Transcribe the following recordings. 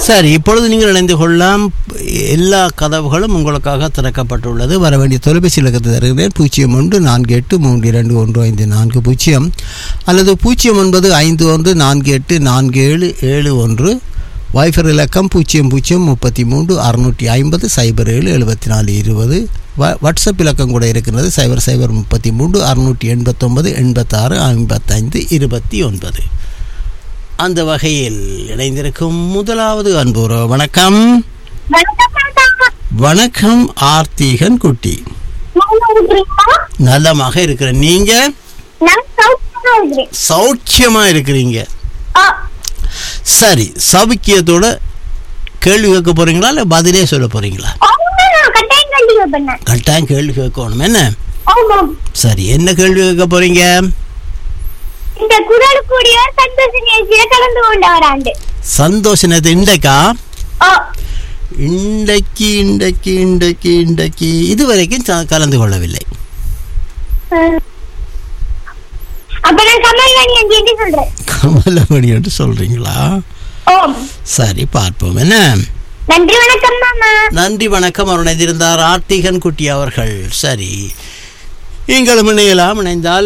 சரி இப்பொழுது நீங்கள் இணைந்து கொள்ளலாம் எல்லா கதவுகளும் உங்களுக்காக திறக்கப்பட்டுள்ளது வர வேண்டிய தொலைபேசி இலக்கத்தை தருகிறேன் பூஜ்ஜியம் ஒன்று நான்கு எட்டு மூன்று இரண்டு ஒன்று ஐந்து நான்கு பூஜ்ஜியம் அல்லது பூஜ்ஜியம் ஒன்பது ஐந்து ஒன்று நான்கு எட்டு நான்கு ஏழு ஏழு ஒன்று வைஃபர் இலக்கம் பூஜ்ஜியம் பூஜ்ஜியம் முப்பத்தி மூன்று அறுநூற்றி ஐம்பது சைபர் ஏழு எழுபத்தி நாலு இருபது வ வாட்ஸ்அப் இலக்கம் கூட இருக்கிறது சைபர் சைபர் முப்பத்தி மூன்று அறுநூற்றி எண்பத்தொன்பது எண்பத்தாறு ஐம்பத்தைந்து இருபத்தி ஒன்பது அந்த வகையில் இணைந்திருக்கும் முதலாவது அன்புற வணக்கம் வணக்கம் தாத்தா. வணக்கம் ஆர்த்திகன் குட்டி நல்லா இருக்கிறீங்களா? நலமாக இருக்கிறேன் நீங்க நான் சௌக்கியமா இருக்கிறேன். சௌக்கியமா இருக்கிறீங்க ஆ, சரி சௌக்கியத்தோட கேள்வி கேட்க போறீங்களா இல்லை பதிலே சொல்ல போறீங்களா அவங்க நான் கட்டாயம் கண்டிப்பா பண்ணேன். கட்டாயம் கேள்வி கேட்கணும் என்ன ஆமாம். சரி என்ன கேள்வி கேட்க போறீங்க இந்த குரலுக்குரிய சந்தோஷ நிகழ்ச்சியில கலந்து கொண்டவராண்டு சந்தோஷனது இன்றைக்கா ஆ, இன்றைக்கு இன்றைக்கு இன்றைக்கு இன்றைக்கு இதுவரைக்கும் ச- கலந்து கொள்ளவில்லை ம். அப்ப நான் கமல்வாணி அஞ்சு என்று சொல்றேன் கமலமணி என்று சொல்றீங்களா ஓம் சரி பார்ப்போம் என்ன நன்றி வணக்கம் மாமா நன்றி வணக்கம் அவர் இணைந்திருந்தார் ஆர்த்திகன் குட்டி அவர்கள் சரி நீங்களும் இணையலாம் இணைந்தால்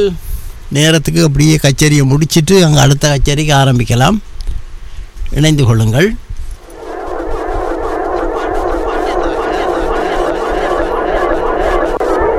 நேரத்துக்கு அப்படியே கச்சேரியை முடிச்சிட்டு அங்கே அடுத்த கச்சேரிக்கு ஆரம்பிக்கலாம் இணைந்து கொள்ளுங்கள்